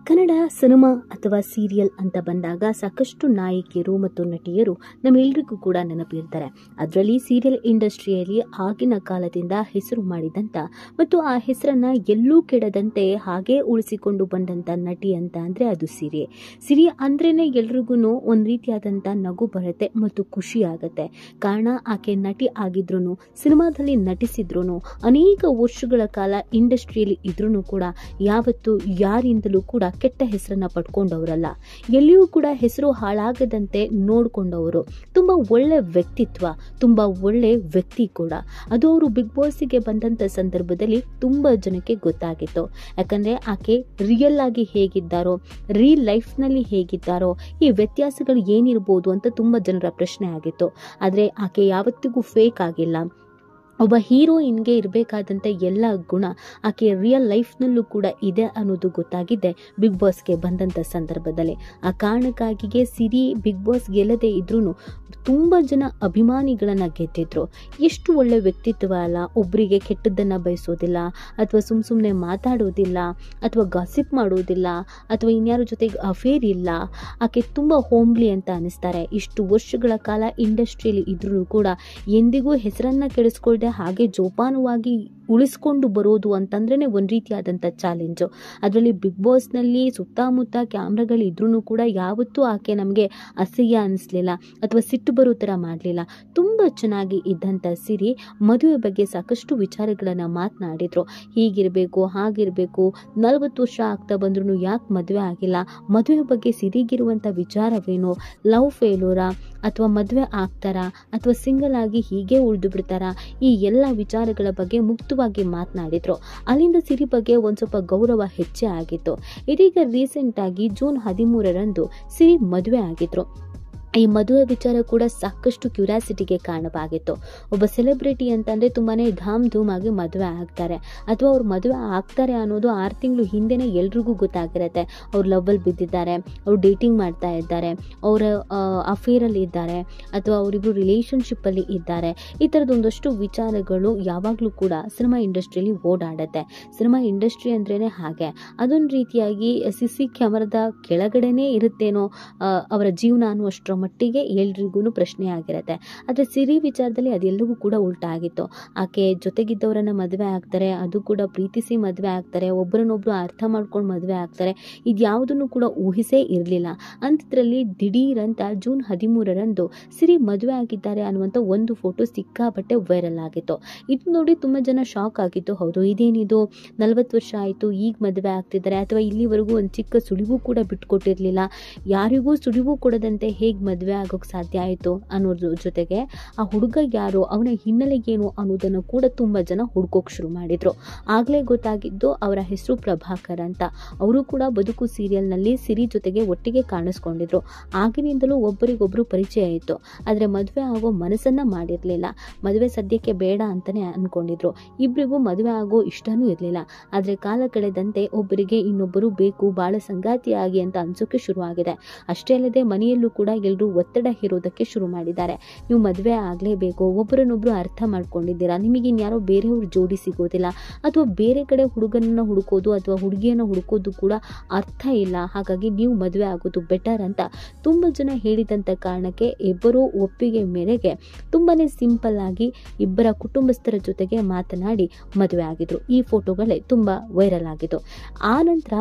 Kannada cinema ಅಥವಾ serial ಅಂತ ಬಂದಾಗ ಸಾಕಷ್ಟು ನಾಯಕಿಯರು ಮತ್ತು ನಟಿಯರು ನಮ್ಮೆಲ್ಲರಿಗೂ ಕೂಡ ನೆನಪಿರ್ತಾರೆ ಅದರಲ್ಲಿ ಸೀರಿಯಲ್ ಇಂಡಸ್ಟ್ರಿಯಲ್ಲಿ ಆಗಿನ ಕಾಲದಿಂದ ಹೆಸರು ಮಾಡಿದಂಥ ಮತ್ತು ಆ ಹೆಸರನ್ನ ಎಲ್ಲೂ ಕೆಡದಂತೆ ಹಾಗೇ ಉಳಿಸಿಕೊಂಡು ಬಂದಂಥ ನಟಿ ಅಂತ ಅಂದರೆ ಅದು ಸಿರಿ ಸಿರಿ ಅಂದ್ರೇನೆ ಎಲ್ರಿಗೂ ಒಂದು ರೀತಿಯಾದಂಥ ನಗು ಬರುತ್ತೆ ಮತ್ತು ಖುಷಿ ಆಗುತ್ತೆ ಕಾರಣ ಆಕೆ ನಟಿ ಆಗಿದ್ರು ಸಿನಿಮಾದಲ್ಲಿ ನಟಿಸಿದ್ರು ಅನೇಕ ವರ್ಷಗಳ ಕಾಲ ಇಂಡಸ್ಟ್ರಿಯಲ್ಲಿ ಇದ್ರೂ ಕೂಡ ಯಾವತ್ತು ಯಾರಿಂದಲೂ ಕೂಡ ಕೆಟ್ಟ ಹೆಸರನ್ನ ಪಡ್ಕೊಂಡವರಲ್ಲ ಎಲ್ಲಿಯೂ ಕೂಡ ಹೆಸರು ಹಾಳಾಗದಂತೆ ನೋಡ್ಕೊಂಡವರು ತುಂಬ ಒಳ್ಳೆ ವ್ಯಕ್ತಿತ್ವ ತುಂಬ ಒಳ್ಳೆ ವ್ಯಕ್ತಿ ಕೂಡ ಅದು ಅವರು ಬಿಗ್ ಬಾಸ್ಗೆ ಬಂದಂಥ ಸಂದರ್ಭದಲ್ಲಿ ತುಂಬ ಜನಕ್ಕೆ ಗೊತ್ತಾಗಿತ್ತು ಯಾಕಂದರೆ ಆಕೆ ರಿಯಲ್ ಆಗಿ ಹೇಗಿದ್ದಾರೋ ರಿಯಲ್ ಲೈಫ್ನಲ್ಲಿ ಹೇಗಿದ್ದಾರೋ ಈ ವ್ಯತ್ಯಾಸಗಳು ಏನಿರ್ಬೋದು ಅಂತ ತುಂಬ ಜನರ ಪ್ರಶ್ನೆ ಆಗಿತ್ತು ಆದರೆ ಆಕೆ ಯಾವತ್ತಿಗೂ ಫೇಕ್ ಆಗಿಲ್ಲ ಒಬ್ಬ ಹೀರೋಯಿನ್ಗೆ ಇರಬೇಕಾದಂಥ ಎಲ್ಲ ಗುಣ ಆಕೆ ರಿಯಲ್ ಲೈಫ್ನಲ್ಲೂ ಕೂಡ ಇದೆ ಅನ್ನೋದು ಗೊತ್ತಾಗಿದೆ ಬಿಗ್ ಬಾಸ್ಗೆ ಬಂದಂಥ ಸಂದರ್ಭದಲ್ಲಿ ಆ ಕಾರಣಕ್ಕಾಗಿಯೇ ಸಿರಿ ಬಿಗ್ ಬಾಸ್ ಗೆಲ್ಲದೆ ಇದ್ರೂ ತುಂಬ ಜನ ಅಭಿಮಾನಿಗಳನ್ನು ಗೆದ್ದಿದ್ರು ಎಷ್ಟು ಒಳ್ಳೆ ವ್ಯಕ್ತಿತ್ವ ಅಲ್ಲ ಒಬ್ಬರಿಗೆ ಕೆಟ್ಟದ್ದನ್ನು ಬಯಸೋದಿಲ್ಲ ಅಥವಾ ಸುಮ್ಮ ಸುಮ್ಮನೆ ಮಾತಾಡೋದಿಲ್ಲ ಅಥವಾ ಗಾಸಿಪ್ ಮಾಡೋದಿಲ್ಲ ಅಥವಾ ಇನ್ಯಾರ ಜೊತೆಗೆ ಅಫೇರ್ ಇಲ್ಲ ಆಕೆ ತುಂಬ ಹೋಮ್ಲಿ ಅಂತ ಅನಿಸ್ತಾರೆ ಇಷ್ಟು ವರ್ಷಗಳ ಕಾಲ ಇಂಡಸ್ಟ್ರಿಯಲ್ಲಿ ಇದ್ರೂ ಕೂಡ ಎಂದಿಗೂ ಹೆಸರನ್ನು ಕೆಡಿಸ್ಕೊಳ್ದೆ ಹಾಗೆ ಜೋಪಾನವಾಗಿ ಉಳಿಸ್ಕೊಂಡು ಬರೋದು ಅಂತಂದ್ರೇ ಒಂದು ರೀತಿಯಾದಂಥ ಚಾಲೆಂಜು ಅದರಲ್ಲಿ ಬಿಗ್ ಬಾಸ್ನಲ್ಲಿ ಸುತ್ತಮುತ್ತ ಕ್ಯಾಮ್ರಾಗಳು ಇದ್ರೂ ಕೂಡ ಯಾವತ್ತೂ ಆಕೆ ನಮಗೆ ಅಸಹ್ಯ ಅನ್ನಿಸ್ಲಿಲ್ಲ ಅಥವಾ ಸಿಟ್ಟು ಬರೋ ಥರ ಮಾಡಲಿಲ್ಲ ತುಂಬ ಚೆನ್ನಾಗಿ ಇದ್ದಂಥ ಸಿರಿ ಮದುವೆ ಬಗ್ಗೆ ಸಾಕಷ್ಟು ವಿಚಾರಗಳನ್ನು ಮಾತನಾಡಿದರು ಹೀಗಿರಬೇಕು ಹಾಗಿರಬೇಕು ನಲವತ್ತು ವರ್ಷ ಆಗ್ತಾ ಬಂದ್ರೂ ಯಾಕೆ ಮದುವೆ ಆಗಿಲ್ಲ ಮದುವೆ ಬಗ್ಗೆ ಸಿರಿಗಿರುವಂಥ ವಿಚಾರವೇನು ಲವ್ ಫೇಲೂರಾ ಅಥವಾ ಮದುವೆ ಆಗ್ತಾರಾ ಅಥವಾ ಸಿಂಗಲ್ ಆಗಿ ಹೀಗೆ ಉಳಿದು ಬಿಡ್ತಾರಾ ಈ ಎಲ್ಲ ವಿಚಾರಗಳ ಬಗ್ಗೆ ಮುಕ್ತವಾಗಿ ಮಾತನಾಡಿದ್ರು ಅಲ್ಲಿಂದ ಸಿರಿ ಬಗ್ಗೆ ಒಂದು ಸ್ವಲ್ಪ ಗೌರವ ಹೆಚ್ಚೇ ಆಗಿತ್ತು ಇದೀಗ ರೀಸೆಂಟ್ ಆಗಿ ಜೂನ್ ಹದಿಮೂರರಂದು ಸಿರಿ ಮದುವೆ ಆಗಿದ್ರು ಈ ಮದುವೆ ವಿಚಾರ ಕೂಡ ಸಾಕಷ್ಟು ಕ್ಯೂರಿಯಾಸಿಟಿಗೆ ಕಾರಣವಾಗಿತ್ತು ಒಬ್ಬ ಸೆಲೆಬ್ರಿಟಿ ಅಂತಂದರೆ ತುಂಬಾ ಧಾಮ್ ಧೂಮ್ ಆಗಿ ಮದುವೆ ಆಗ್ತಾರೆ ಅಥವಾ ಅವ್ರು ಮದುವೆ ಆಗ್ತಾರೆ ಅನ್ನೋದು ಆರು ತಿಂಗಳು ಹಿಂದೆನೇ ಎಲ್ರಿಗೂ ಗೊತ್ತಾಗಿರುತ್ತೆ ಅವ್ರು ಲವ್ವಲ್ಲಿ ಬಿದ್ದಿದ್ದಾರೆ ಅವ್ರು ಡೇಟಿಂಗ್ ಮಾಡ್ತಾ ಇದ್ದಾರೆ ಅವರ ಅಫೇರಲ್ಲಿ ಇದ್ದಾರೆ ಅಥವಾ ಅವರಿಬ್ರು ರಿಲೇಷನ್ಶಿಪ್ಪಲ್ಲಿ ಇದ್ದಾರೆ ಈ ಥರದ ಒಂದಷ್ಟು ವಿಚಾರಗಳು ಯಾವಾಗಲೂ ಕೂಡ ಸಿನಿಮಾ ಇಂಡಸ್ಟ್ರಿಯಲ್ಲಿ ಓಡಾಡುತ್ತೆ ಸಿನಿಮಾ ಇಂಡಸ್ಟ್ರಿ ಅಂದ್ರೇ ಹಾಗೆ ಅದೊಂದು ರೀತಿಯಾಗಿ ಸಿ ಸಿ ಕ್ಯಾಮರಾದ ಕೆಳಗಡೆನೇ ಇರುತ್ತೇನೋ ಅವರ ಜೀವನ ಅನ್ನುವಷ್ಟರ ಮಟ್ಟಿಗೆ ಎಲ್ರಿಗೂ ಪ್ರಶ್ನೆ ಆಗಿರುತ್ತೆ ಆದರೆ ಸಿರಿ ವಿಚಾರದಲ್ಲಿ ಅದೆಲ್ಲವೂ ಕೂಡ ಉಲ್ಟಾ ಆಗಿತ್ತು ಆಕೆ ಜೊತೆಗಿದ್ದವರನ್ನ ಮದುವೆ ಆಗ್ತಾರೆ ಅದು ಕೂಡ ಪ್ರೀತಿಸಿ ಮದುವೆ ಆಗ್ತಾರೆ ಒಬ್ಬರನ್ನೊಬ್ರು ಅರ್ಥ ಮಾಡ್ಕೊಂಡು ಮದುವೆ ಆಗ್ತಾರೆ ಇದ್ಯಾವುದನ್ನು ಕೂಡ ಊಹಿಸೇ ಇರಲಿಲ್ಲ ಅಂಥದ್ರಲ್ಲಿ ದಿಢೀರಂತ ಜೂನ್ ಹದಿಮೂರರಂದು ಸಿರಿ ಮದುವೆ ಆಗಿದ್ದಾರೆ ಅನ್ನುವಂಥ ಒಂದು ಫೋಟೋ ಸಿಕ್ಕಾಪಟ್ಟೆ ವೈರಲ್ ಆಗಿತ್ತು ಇದು ನೋಡಿ ತುಂಬ ಜನ ಶಾಕ್ ಆಗಿತ್ತು ಹೌದು ಇದೇನಿದು ನಲವತ್ತು ವರ್ಷ ಆಯಿತು ಈಗ ಮದುವೆ ಆಗ್ತಿದ್ದಾರೆ ಅಥವಾ ಇಲ್ಲಿವರೆಗೂ ಒಂದು ಚಿಕ್ಕ ಸುಳಿವು ಕೂಡ ಬಿಟ್ಕೊಟ್ಟಿರಲಿಲ್ಲ ಯಾರಿಗೂ ಸುಳಿವು ಕೊಡದಂತೆ ಹೇಗೆ ಮದುವೆ ಆಗೋಕ್ಕೆ ಸಾಧ್ಯ ಆಯಿತು ಅನ್ನೋದ್ರ ಜೊತೆಗೆ ಆ ಹುಡುಗ ಯಾರು ಅವನ ಹಿನ್ನೆಲೆ ಏನು ಅನ್ನೋದನ್ನು ಕೂಡ ತುಂಬ ಜನ ಹುಡ್ಕೋಕೆ ಶುರು ಮಾಡಿದರು ಆಗಲೇ ಗೊತ್ತಾಗಿದ್ದು ಅವರ ಹೆಸರು ಪ್ರಭಾಕರ್ ಅಂತ ಅವರು ಕೂಡ ಬದುಕು ಸೀರಿಯಲ್ನಲ್ಲಿ ಸಿರಿ ಜೊತೆಗೆ ಒಟ್ಟಿಗೆ ಕಾಣಿಸ್ಕೊಂಡಿದ್ರು ಆಗಿನಿಂದಲೂ ಒಬ್ಬರಿಗೊಬ್ಬರು ಪರಿಚಯ ಇತ್ತು ಆದರೆ ಮದುವೆ ಆಗೋ ಮನಸ್ಸನ್ನು ಮಾಡಿರಲಿಲ್ಲ ಮದುವೆ ಸದ್ಯಕ್ಕೆ ಬೇಡ ಅಂತಲೇ ಅಂದ್ಕೊಂಡಿದ್ರು ಇಬ್ಬರಿಗೂ ಮದುವೆ ಆಗೋ ಇಷ್ಟನೂ ಇರಲಿಲ್ಲ ಆದರೆ ಕಾಲ ಕಳೆದಂತೆ ಒಬ್ಬರಿಗೆ ಇನ್ನೊಬ್ಬರು ಬೇಕು ಭಾಳ ಸಂಗಾತಿಯಾಗಿ ಅಂತ ಅನ್ಸೋಕೆ ಶುರುವಾಗಿದೆ ಅಷ್ಟೇ ಅಲ್ಲದೆ ಮನೆಯಲ್ಲೂ ಕೂಡ ಎಲ್ಲರೂ ಒತ್ತಡ ಹೇರೋದಕ್ಕೆ ಶುರು ಮಾಡಿದ್ದಾರೆ ನೀವು ಮದುವೆ ಆಗಲೇಬೇಕು ಒಬ್ಬರನ್ನೊಬ್ಬರು ಅರ್ಥ ಮಾಡ್ಕೊಂಡಿದ್ದೀರಾ ನಿಮಗೆ ಇನ್ಯಾರೋ ಬೇರೆಯವ್ರ ಜೋಡಿ ಸಿಗೋದಿಲ್ಲ ಅಥವಾ ಬೇರೆ ಕಡೆ ಹುಡುಗನನ್ನ ಹುಡುಕೋದು ಅಥವಾ ಹುಡುಗಿಯನ್ನು ಹುಡುಕೋದು ಕೂಡ ಅರ್ಥ ಇಲ್ಲ ಹಾಗಾಗಿ ನೀವು ಮದುವೆ ಆಗೋದು ಬೆಟರ್ ಅಂತ ತುಂಬ ಜನ ಹೇಳಿದಂಥ ಕಾರಣಕ್ಕೆ ಇಬ್ಬರೂ ಒಪ್ಪಿಗೆ ಮೇರೆಗೆ ತುಂಬಾ ಸಿಂಪಲ್ ಆಗಿ ಇಬ್ಬರ ಕುಟುಂಬಸ್ಥರ ಜೊತೆಗೆ ಮಾತನಾಡಿ ಮದುವೆ ಆಗಿದ್ರು ಈ ಫೋಟೋಗಳೇ ತುಂಬ ವೈರಲ್ ಆಗಿತ್ತು ಆ ನಂತರ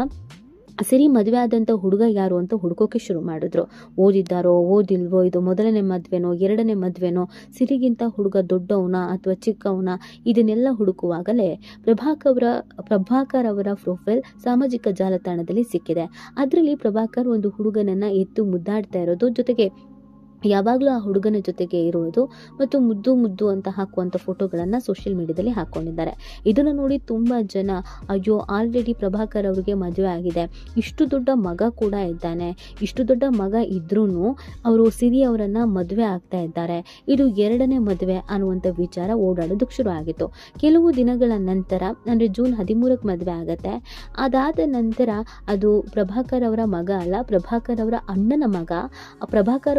ಸರಿ ಮದುವೆ ಆದಂಥ ಹುಡುಗ ಯಾರು ಅಂತ ಹುಡುಕೋಕೆ ಶುರು ಮಾಡಿದ್ರು ಓದಿದ್ದಾರೋ ಓದಿಲ್ವೋ ಇದು ಮೊದಲನೇ ಮದುವೆನೋ ಎರಡನೇ ಮದುವೆನೋ ಸಿರಿಗಿಂತ ಹುಡುಗ ದೊಡ್ಡವನ ಅಥವಾ ಚಿಕ್ಕವನ ಇದನ್ನೆಲ್ಲ ಹುಡುಕುವಾಗಲೇ ಪ್ರಭಾಕರ್ ಅವರ ಪ್ರಭಾಕರ್ ಅವರ ಪ್ರೊಫೈಲ್ ಸಾಮಾಜಿಕ ಜಾಲತಾಣದಲ್ಲಿ ಸಿಕ್ಕಿದೆ ಅದರಲ್ಲಿ ಪ್ರಭಾಕರ್ ಒಂದು ಹುಡುಗನನ್ನ ಎತ್ತು ಮುದ್ದಾಡ್ತಾ ಇರೋದು ಜೊತೆಗೆ ಯಾವಾಗಲೂ ಆ ಹುಡುಗನ ಜೊತೆಗೆ ಇರುವುದು ಮತ್ತು ಮುದ್ದು ಮುದ್ದು ಅಂತ ಹಾಕುವಂಥ ಫೋಟೋಗಳನ್ನು ಸೋಷಿಯಲ್ ಮೀಡಿಯಾದಲ್ಲಿ ಹಾಕ್ಕೊಂಡಿದ್ದಾರೆ ಇದನ್ನು ನೋಡಿ ತುಂಬ ಜನ ಅಯ್ಯೋ ಆಲ್ರೆಡಿ ಪ್ರಭಾಕರ್ ಅವರಿಗೆ ಮದುವೆ ಆಗಿದೆ ಇಷ್ಟು ದೊಡ್ಡ ಮಗ ಕೂಡ ಇದ್ದಾನೆ ಇಷ್ಟು ದೊಡ್ಡ ಮಗ ಇದ್ರೂ ಅವರು ಸಿರಿ ಅವರನ್ನು ಮದುವೆ ಆಗ್ತಾ ಇದ್ದಾರೆ ಇದು ಎರಡನೇ ಮದುವೆ ಅನ್ನುವಂಥ ವಿಚಾರ ಓಡಾಡೋದಕ್ಕೆ ಶುರು ಆಗಿತ್ತು ಕೆಲವು ದಿನಗಳ ನಂತರ ಅಂದರೆ ಜೂನ್ ಹದಿಮೂರಕ್ಕೆ ಮದುವೆ ಆಗುತ್ತೆ ಅದಾದ ನಂತರ ಅದು ಪ್ರಭಾಕರ್ ಅವರ ಮಗ ಅಲ್ಲ ಪ್ರಭಾಕರ್ ಅವರ ಅಣ್ಣನ ಮಗ ಪ್ರಭಾಕರ್ ಅವರಿಗೆ ಇಲ್ಲಿ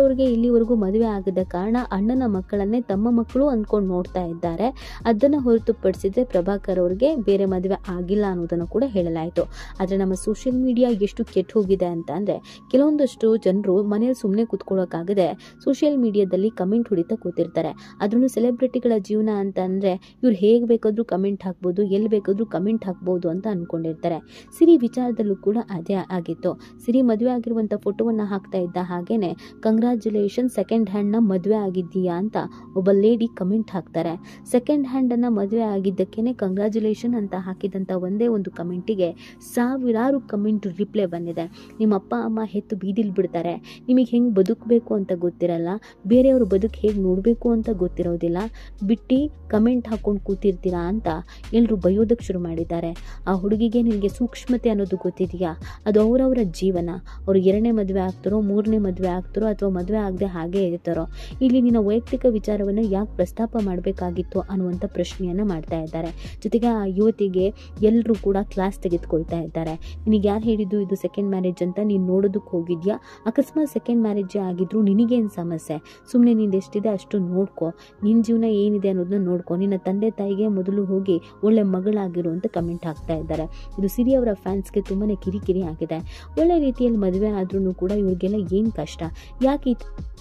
ಇಲ್ಲಿವರೆಗೂ ಮದುವೆ ಆಗದ ಕಾರಣ ಅಣ್ಣನ ಮಕ್ಕಳನ್ನೇ ತಮ್ಮ ಮಕ್ಕಳು ಅಂದ್ಕೊಂಡು ನೋಡ್ತಾ ಇದ್ದಾರೆ ಅದನ್ನು ಹೊರತುಪಡಿಸಿದ್ರೆ ಪ್ರಭಾಕರ್ ಅವ್ರಿಗೆ ಬೇರೆ ಮದುವೆ ಆಗಿಲ್ಲ ಅನ್ನೋದನ್ನು ಕೂಡ ಹೇಳಲಾಯಿತು ಆದರೆ ನಮ್ಮ ಸೋಷಿಯಲ್ ಮೀಡಿಯಾ ಎಷ್ಟು ಕೆಟ್ಟು ಹೋಗಿದೆ ಅಂತ ಅಂದರೆ ಕೆಲವೊಂದಷ್ಟು ಜನರು ಮನೇಲಿ ಸುಮ್ಮನೆ ಕೂತ್ಕೊಳ್ಳೋಕ್ಕಾಗದೆ ಸೋಷಿಯಲ್ ಮೀಡಿಯಾದಲ್ಲಿ ಕಮೆಂಟ್ ಹೊಡಿತಾ ಕೂತಿರ್ತಾರೆ ಅದರಲ್ಲೂ ಸೆಲೆಬ್ರಿಟಿಗಳ ಜೀವನ ಅಂತ ಅಂದರೆ ಇವ್ರು ಹೇಗೆ ಬೇಕಾದರೂ ಕಮೆಂಟ್ ಹಾಕ್ಬೋದು ಎಲ್ಲಿ ಬೇಕಾದರೂ ಕಮೆಂಟ್ ಹಾಕ್ಬೋದು ಅಂತ ಅಂದ್ಕೊಂಡಿರ್ತಾರೆ ಸಿರಿ ವಿಚಾರದಲ್ಲೂ ಕೂಡ ಅದೇ ಆಗಿತ್ತು ಸಿರಿ ಮದುವೆ ಆಗಿರುವಂಥ ಫೋಟೋವನ್ನು ಹಾಕ್ತಾ ಇದ್ದ ಹಾಗೇನೆ ಕಂಗ್ರ್ಯಾಚುಲೇಷನ್ ಸೆಕೆಂಡ್ ಹ್ಯಾಂಡ್ನ ಮದುವೆ ಆಗಿದ್ದೀಯಾ ಅಂತ ಒಬ್ಬ ಲೇಡಿ ಕಮೆಂಟ್ ಹಾಕ್ತಾರೆ ಸೆಕೆಂಡ್ ಹ್ಯಾಂಡನ್ನು ಮದುವೆ ಆಗಿದ್ದಕ್ಕೇನೆ ಕಂಗ್ರ್ಯಾಚುಲೇಷನ್ ಅಂತ ಹಾಕಿದಂಥ ಒಂದೇ ಒಂದು ಕಮೆಂಟಿಗೆ ಸಾವಿರಾರು ಕಮೆಂಟ್ ರಿಪ್ಲೈ ಬಂದಿದೆ ನಿಮ್ಮ ಅಪ್ಪ ಅಮ್ಮ ಹೆತ್ತು ಬೀದಿಲಿ ಬಿಡ್ತಾರೆ ನಿಮಗೆ ಹೆಂಗೆ ಬದುಕಬೇಕು ಅಂತ ಗೊತ್ತಿರಲ್ಲ ಬೇರೆಯವ್ರ ಬದುಕು ಹೇಗೆ ನೋಡಬೇಕು ಅಂತ ಗೊತ್ತಿರೋದಿಲ್ಲ ಬಿಟ್ಟು ಕಮೆಂಟ್ ಹಾಕ್ಕೊಂಡು ಕೂತಿರ್ತೀರಾ ಅಂತ ಎಲ್ಲರೂ ಬೈಯೋದಕ್ಕೆ ಶುರು ಮಾಡಿದ್ದಾರೆ ಆ ಹುಡುಗಿಗೆ ನಿನಗೆ ಸೂಕ್ಷ್ಮತೆ ಅನ್ನೋದು ಗೊತ್ತಿದೆಯಾ ಅದು ಅವರವರ ಜೀವನ ಅವ್ರು ಎರಡನೇ ಮದುವೆ ಆಗ್ತಾರೋ ಮೂರನೇ ಮದುವೆ ಆಗ್ತಾರೋ ಅಥವಾ ಮದುವೆ ಆಗದೆ ಹಾಗೆ ಇರ್ತಾರೋ ಇಲ್ಲಿ ನಿನ್ನ ವೈಯಕ್ತಿಕ ವಿಚಾರವನ್ನು ಯಾಕೆ ಪ್ರಸ್ತಾಪ ಮಾಡಬೇಕಾಗಿತ್ತು ಅನ್ನುವಂಥ ಪ್ರಶ್ನೆಯನ್ನು ಮಾಡ್ತಾ ಇದ್ದಾರೆ ಜೊತೆಗೆ ಆ ಯುವತಿಗೆ ಎಲ್ಲರೂ ಕೂಡ ಕ್ಲಾಸ್ ತೆಗೆದುಕೊಳ್ತಾ ಇದ್ದಾರೆ ನಿನಗೆ ಯಾರು ಹೇಳಿದ್ದು ಇದು ಸೆಕೆಂಡ್ ಮ್ಯಾರೇಜ್ ಅಂತ ನೀನು ನೋಡೋದಕ್ಕೆ ಹೋಗಿದ್ಯಾ ಅಕಸ್ಮಾತ್ ಸೆಕೆಂಡ್ ಮ್ಯಾರೇಜೇ ಆಗಿದ್ರು ನಿನಗೇನು ಸಮಸ್ಯೆ ಸುಮ್ಮನೆ ನಿಂದು ಎಷ್ಟಿದೆ ಅಷ್ಟು ನೋಡ್ಕೊ ನಿನ್ನ ಜೀವನ ಏನಿದೆ ಅನ್ನೋದನ್ನ ನೋಡ್ಕೊ ನಿನ್ನ ತಂದೆ ತಾಯಿಗೆ ಮೊದಲು ಹೋಗಿ ಒಳ್ಳೆ ಮಗಳಾಗಿರು ಅಂತ ಕಮೆಂಟ್ ಹಾಕ್ತಾ ಇದ್ದಾರೆ ಇದು ಸಿರಿ ಅವರ ಫ್ಯಾನ್ಸ್ಗೆ ತುಂಬಾ ಕಿರಿಕಿರಿ ಆಗಿದೆ ಒಳ್ಳೆ ರೀತಿಯಲ್ಲಿ ಮದುವೆ ಆದ್ರೂ ಕೂಡ ಇವ್ರಿಗೆಲ್ಲ ಏನು ಕಷ್ಟ ಯಾಕೆ ಈ